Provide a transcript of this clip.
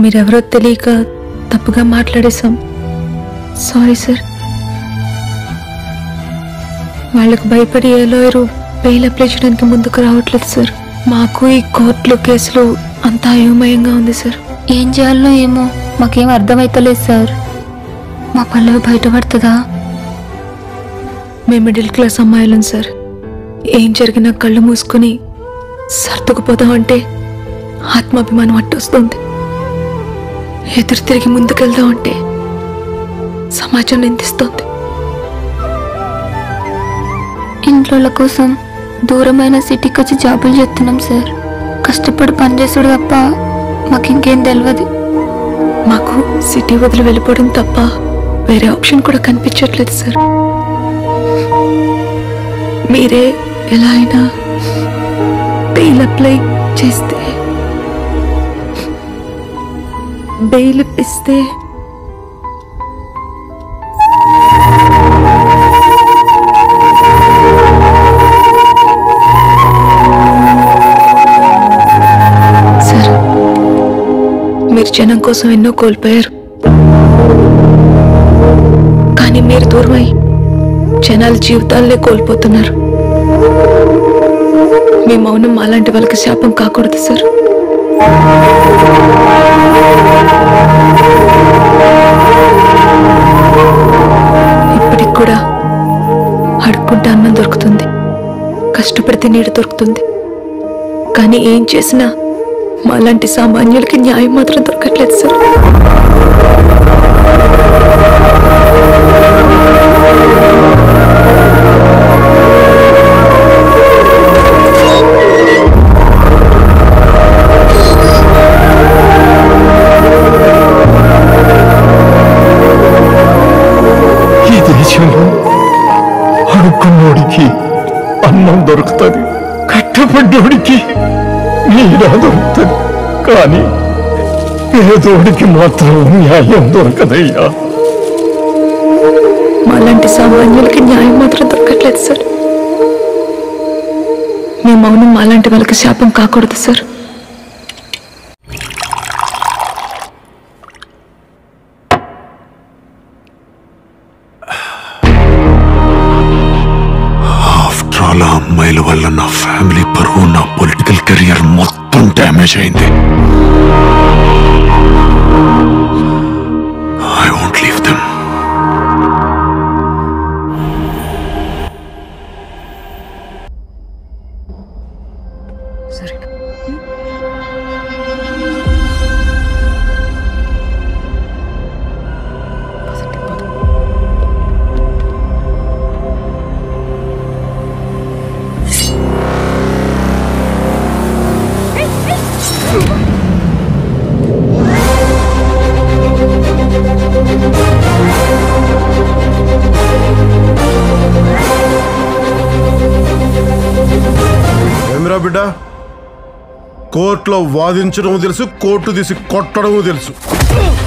మీరెవరో తెలియక తప్పుగా మాట్లాడేశాం సారీ సార్ వాళ్ళకు భయపడి ఏ లాయరు బెయిల్ అప్లై చేయడానికి ముందుకు రావట్లేదు సార్ మాకు ఈ కోర్టులు కేసులు అంతా అయోమయంగా ఉంది సార్ ఏం చేయాలో ఏమో మాకేం అర్థమైతలేదు సార్ మా పల్లవి బయటపడుతుందా మేము మిడిల్ క్లాస్ అమ్మాయిలం సార్ ఏం జరిగినా కళ్ళు మూసుకొని సర్దుకుపోదాం అంటే ఆత్మాభిమానం అట్టొస్తుంది ఎదురు తిరిగి ముందుకెళ్దాం అంటే సమాజం నిందిస్తోంది ఇంట్లో కోసం దూరమైన సిటీకి వచ్చి జాబులు చేస్తున్నాం సార్ కష్టపడి పనిచేసాడు తప్ప మాకు ఇంకేం తెలియదు మాకు సిటీ వదిలి వెళ్ళిపోవడం తప్ప వేరే ఆప్షన్ కూడా కనిపించట్లేదు సార్ మీరే ఎలా అయినా బెయిల్ అప్లై చేస్తే బెయిల్ ఇస్తే సార్ మీరు జనం కోసం ఎన్నో కోల్పోయారు కానీ మీరు దూరమై జనాల జీవితాలనే కోల్పోతున్నారు మీ మౌనం అలాంటి వాళ్ళకి శాపం కాకూడదు సార్ ఇప్పటికి కూడా అడుక్కుంటే అన్నం దొరుకుతుంది కష్టపడితే నీడ దొరుకుతుంది కానీ ఏం చేసినా మాలాంటి సామాన్యులకి న్యాయం మాత్రం దొరకట్లేదు సార్ ఈ దేశంలో అడుక్కున్నోడికి అన్నం దొరుకుతుంది కట్టబడ్డోడికి నీడ దొరుకుతుంది కానీ పేదోడికి మాత్రం న్యాయం దొరకదయ్యా మాలాంటి సామాన్యులకి న్యాయం మాత్రం దొరకట్లేదు సార్ మీ మౌనం మాలాంటి వాళ్ళకి శాపం కాకూడదు సార్ ఆఫ్టర్ ఆల్ ఆ అమ్మాయిల వల్ల నా ఫ్యామిలీ పరువు నా పొలిటికల్ కెరియర్ మొత్తం డ్యామేజ్ అయింది ఐ వోంట్ లీవ్ దెమ్ ఏమిరా బిడ్డ కోర్టులో వాదించడం తెలుసు కోర్టు తీసి కొట్టడం తెలుసు